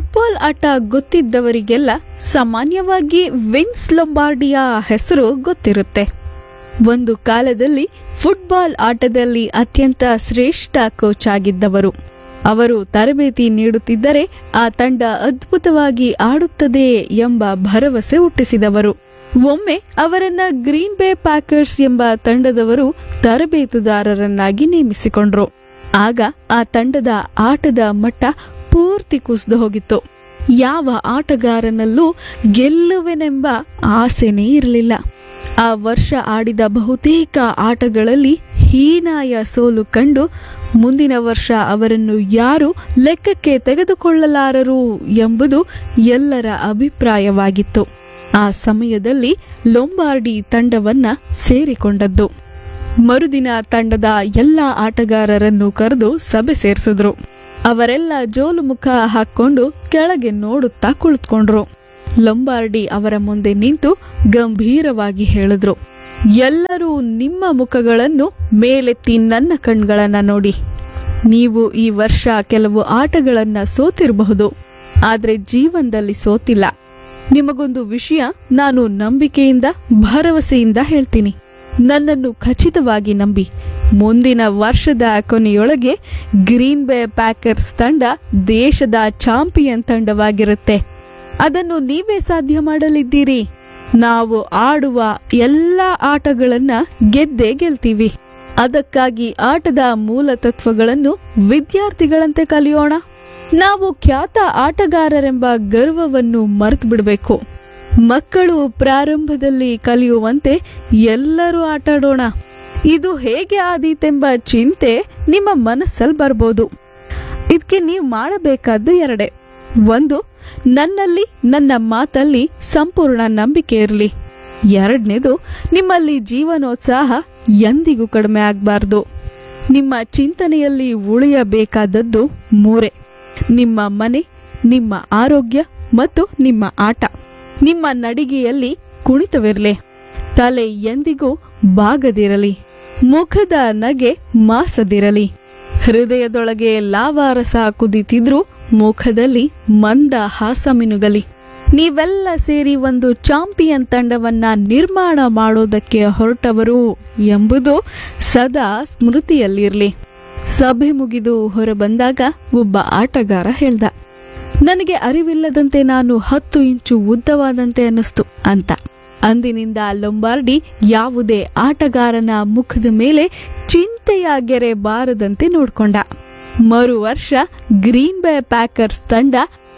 football ಆಟ ಗೊತ್ತಿದ್ದವರಿಗೆಲ್ಲ ಸಾಮಾನ್ಯವಾಗಿ wins ಲೊಂಬಾರ್ಡಿಯ ಹೆಸರು ಗೊತ್ತಿರುತ್ತೆ ಒಂದು ಕಾಲದಲ್ಲಿ ಫುಟ್ಬಾಲ್ ಆಟದಲ್ಲಿ ಅತ್ಯಂತ ಶ್ರೇಷ್ಠ ಕೋಚ್ ಆಗಿದ್ದವರು ಅವರು ತರಬೇತಿ ನೀಡುತ್ತಿದ್ದರೆ ಆ ತಂಡ ಅದ್ಭುತವಾಗಿ ಆಡುತ್ತದೆ ಎಂಬ ಭರವಸೆ ಹುಟ್ಟಿಸಿದವರು ಒಮ್ಮೆ ಅವರನ್ನ ಗ್ರೀನ್ ಬೇ ಪ್ಯಾಕರ್ಸ್ ಎಂಬ ತಂಡದವರು ತರಬೇತುದಾರರನ್ನಾಗಿ ನೇಮಿಸಿಕೊಂಡ್ರು ಆಗ ಆ ತಂಡದ ಆಟದ ಮಟ್ಟ ಪೂರ್ತಿ ಕುಸಿದು ಹೋಗಿತ್ತು ಯಾವ ಆಟಗಾರನಲ್ಲೂ ಗೆಲ್ಲುವೆನೆಂಬ ಆಸೆನೇ ಇರಲಿಲ್ಲ ಆ ವರ್ಷ ಆಡಿದ ಬಹುತೇಕ ಆಟಗಳಲ್ಲಿ ಹೀನಾಯ ಸೋಲು ಕಂಡು ಮುಂದಿನ ವರ್ಷ ಅವರನ್ನು ಯಾರು ಲೆಕ್ಕಕ್ಕೆ ತೆಗೆದುಕೊಳ್ಳಲಾರರು ಎಂಬುದು ಎಲ್ಲರ ಅಭಿಪ್ರಾಯವಾಗಿತ್ತು ಆ ಸಮಯದಲ್ಲಿ ಲೊಂಬಾರ್ಡಿ ತಂಡವನ್ನ ಸೇರಿಕೊಂಡದ್ದು ಮರುದಿನ ತಂಡದ ಎಲ್ಲ ಆಟಗಾರರನ್ನು ಕರೆದು ಸಭೆ ಸೇರಿಸಿದ್ರು ಅವರೆಲ್ಲ ಜೋಲು ಮುಖ ಹಾಕೊಂಡು ಕೆಳಗೆ ನೋಡುತ್ತಾ ಕುಳಿತುಕೊಂಡ್ರು ಲೊಂಬಾರ್ಡಿ ಅವರ ಮುಂದೆ ನಿಂತು ಗಂಭೀರವಾಗಿ ಹೇಳಿದ್ರು ಎಲ್ಲರೂ ನಿಮ್ಮ ಮುಖಗಳನ್ನು ಮೇಲೆತ್ತಿ ನನ್ನ ಕಣ್ಗಳನ್ನ ನೋಡಿ ನೀವು ಈ ವರ್ಷ ಕೆಲವು ಆಟಗಳನ್ನ ಸೋತಿರಬಹುದು ಆದ್ರೆ ಜೀವನದಲ್ಲಿ ಸೋತಿಲ್ಲ ನಿಮಗೊಂದು ವಿಷಯ ನಾನು ನಂಬಿಕೆಯಿಂದ ಭರವಸೆಯಿಂದ ಹೇಳ್ತೀನಿ ನನ್ನನ್ನು ಖಚಿತವಾಗಿ ನಂಬಿ ಮುಂದಿನ ವರ್ಷದ ಕೊನೆಯೊಳಗೆ ಗ್ರೀನ್ ಬೇ ಪ್ಯಾಕರ್ಸ್ ತಂಡ ದೇಶದ ಚಾಂಪಿಯನ್ ತಂಡವಾಗಿರುತ್ತೆ ಅದನ್ನು ನೀವೇ ಸಾಧ್ಯ ಮಾಡಲಿದ್ದೀರಿ ನಾವು ಆಡುವ ಎಲ್ಲ ಆಟಗಳನ್ನ ಗೆದ್ದೇ ಗೆಲ್ತೀವಿ ಅದಕ್ಕಾಗಿ ಆಟದ ಮೂಲ ತತ್ವಗಳನ್ನು ವಿದ್ಯಾರ್ಥಿಗಳಂತೆ ಕಲಿಯೋಣ ನಾವು ಖ್ಯಾತ ಆಟಗಾರರೆಂಬ ಗರ್ವವನ್ನು ಮರೆತು ಬಿಡಬೇಕು ಮಕ್ಕಳು ಪ್ರಾರಂಭದಲ್ಲಿ ಕಲಿಯುವಂತೆ ಎಲ್ಲರೂ ಆಟಾಡೋಣ ಇದು ಹೇಗೆ ಆದೀತೆಂಬ ಚಿಂತೆ ನಿಮ್ಮ ಮನಸ್ಸಲ್ಲಿ ಬರ್ಬೋದು ಇದಕ್ಕೆ ನೀವು ಮಾಡಬೇಕಾದ್ದು ಎರಡೇ ಒಂದು ನನ್ನಲ್ಲಿ ನನ್ನ ಮಾತಲ್ಲಿ ಸಂಪೂರ್ಣ ನಂಬಿಕೆ ಇರಲಿ ಎರಡನೇದು ನಿಮ್ಮಲ್ಲಿ ಜೀವನೋತ್ಸಾಹ ಎಂದಿಗೂ ಕಡಿಮೆ ಆಗಬಾರ್ದು ನಿಮ್ಮ ಚಿಂತನೆಯಲ್ಲಿ ಉಳಿಯಬೇಕಾದದ್ದು ಮೂರೇ ನಿಮ್ಮ ಮನೆ ನಿಮ್ಮ ಆರೋಗ್ಯ ಮತ್ತು ನಿಮ್ಮ ಆಟ ನಿಮ್ಮ ನಡಿಗೆಯಲ್ಲಿ ಕುಣಿತವಿರಲಿ ತಲೆ ಎಂದಿಗೂ ಬಾಗದಿರಲಿ ಮುಖದ ನಗೆ ಮಾಸದಿರಲಿ ಹೃದಯದೊಳಗೆ ಲಾವಾರಸ ಕುದಿತಿದ್ರೂ ಮುಖದಲ್ಲಿ ಮಂದ ಹಾಸ ಮಿನುಗಲಿ ನೀವೆಲ್ಲ ಸೇರಿ ಒಂದು ಚಾಂಪಿಯನ್ ತಂಡವನ್ನ ನಿರ್ಮಾಣ ಮಾಡೋದಕ್ಕೆ ಹೊರಟವರು ಎಂಬುದು ಸದಾ ಸ್ಮೃತಿಯಲ್ಲಿರಲಿ ಸಭೆ ಮುಗಿದು ಹೊರಬಂದಾಗ ಒಬ್ಬ ಆಟಗಾರ ಹೇಳ್ದ ನನಗೆ ಅರಿವಿಲ್ಲದಂತೆ ನಾನು ಹತ್ತು ಇಂಚು ಉದ್ದವಾದಂತೆ ಅನ್ನಿಸ್ತು ಅಂತ ಅಂದಿನಿಂದ ಲೊಂಬಾರ್ಡಿ ಯಾವುದೇ ಆಟಗಾರನ ಮುಖದ ಮೇಲೆ ಚಿಂತೆಯ ಗೆರೆ ಬಾರದಂತೆ ನೋಡ್ಕೊಂಡ ಮರು ವರ್ಷ ಗ್ರೀನ್ ಬೇ ಪ್ಯಾಕರ್ಸ್ ತಂಡ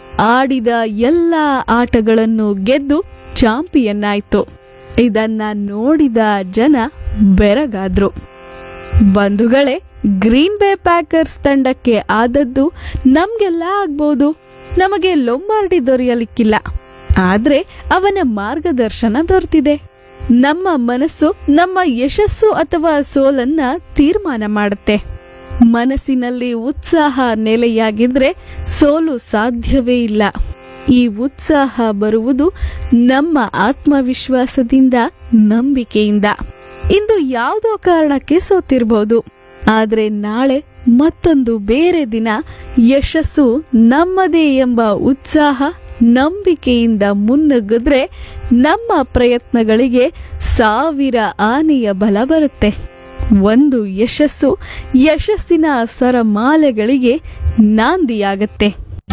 ಆಡಿದ ಎಲ್ಲ ಆಟಗಳನ್ನು ಗೆದ್ದು ಚಾಂಪಿಯನ್ ಆಯ್ತು ಇದನ್ನ ನೋಡಿದ ಜನ ಬೆರಗಾದ್ರು ಬಂಧುಗಳೇ ಗ್ರೀನ್ ಬೇ ಪ್ಯಾಕರ್ಸ್ ತಂಡಕ್ಕೆ ಆದದ್ದು ನಮ್ಗೆಲ್ಲ ಆಗ್ಬೋದು ನಮಗೆ ಲೊಂಬಾರ್ಡಿ ದೊರೆಯಲಿಕ್ಕಿಲ್ಲ ಆದ್ರೆ ಅವನ ಮಾರ್ಗದರ್ಶನ ದೊರೆತಿದೆ ನಮ್ಮ ಮನಸ್ಸು ನಮ್ಮ ಯಶಸ್ಸು ಅಥವಾ ಸೋಲನ್ನ ತೀರ್ಮಾನ ಮಾಡುತ್ತೆ ಮನಸ್ಸಿನಲ್ಲಿ ಉತ್ಸಾಹ ನೆಲೆಯಾಗಿದ್ರೆ ಸೋಲು ಸಾಧ್ಯವೇ ಇಲ್ಲ ಈ ಉತ್ಸಾಹ ಬರುವುದು ನಮ್ಮ ಆತ್ಮವಿಶ್ವಾಸದಿಂದ ನಂಬಿಕೆಯಿಂದ ಇಂದು ಯಾವುದೋ ಕಾರಣಕ್ಕೆ ಸೋತಿರ್ಬೋದು ಆದ್ರೆ ನಾಳೆ ಮತ್ತೊಂದು ಬೇರೆ ದಿನ ಯಶಸ್ಸು ನಮ್ಮದೇ ಎಂಬ ಉತ್ಸಾಹ ನಂಬಿಕೆಯಿಂದ ಮುನ್ನುಗ್ಗಿದ್ರೆ ನಮ್ಮ ಪ್ರಯತ್ನಗಳಿಗೆ ಸಾವಿರ ಆನೆಯ ಬಲ ಬರುತ್ತೆ ಒಂದು ಯಶಸ್ಸು ಯಶಸ್ಸಿನ ಸರಮಾಲೆಗಳಿಗೆ ನಾಂದಿಯಾಗತ್ತೆ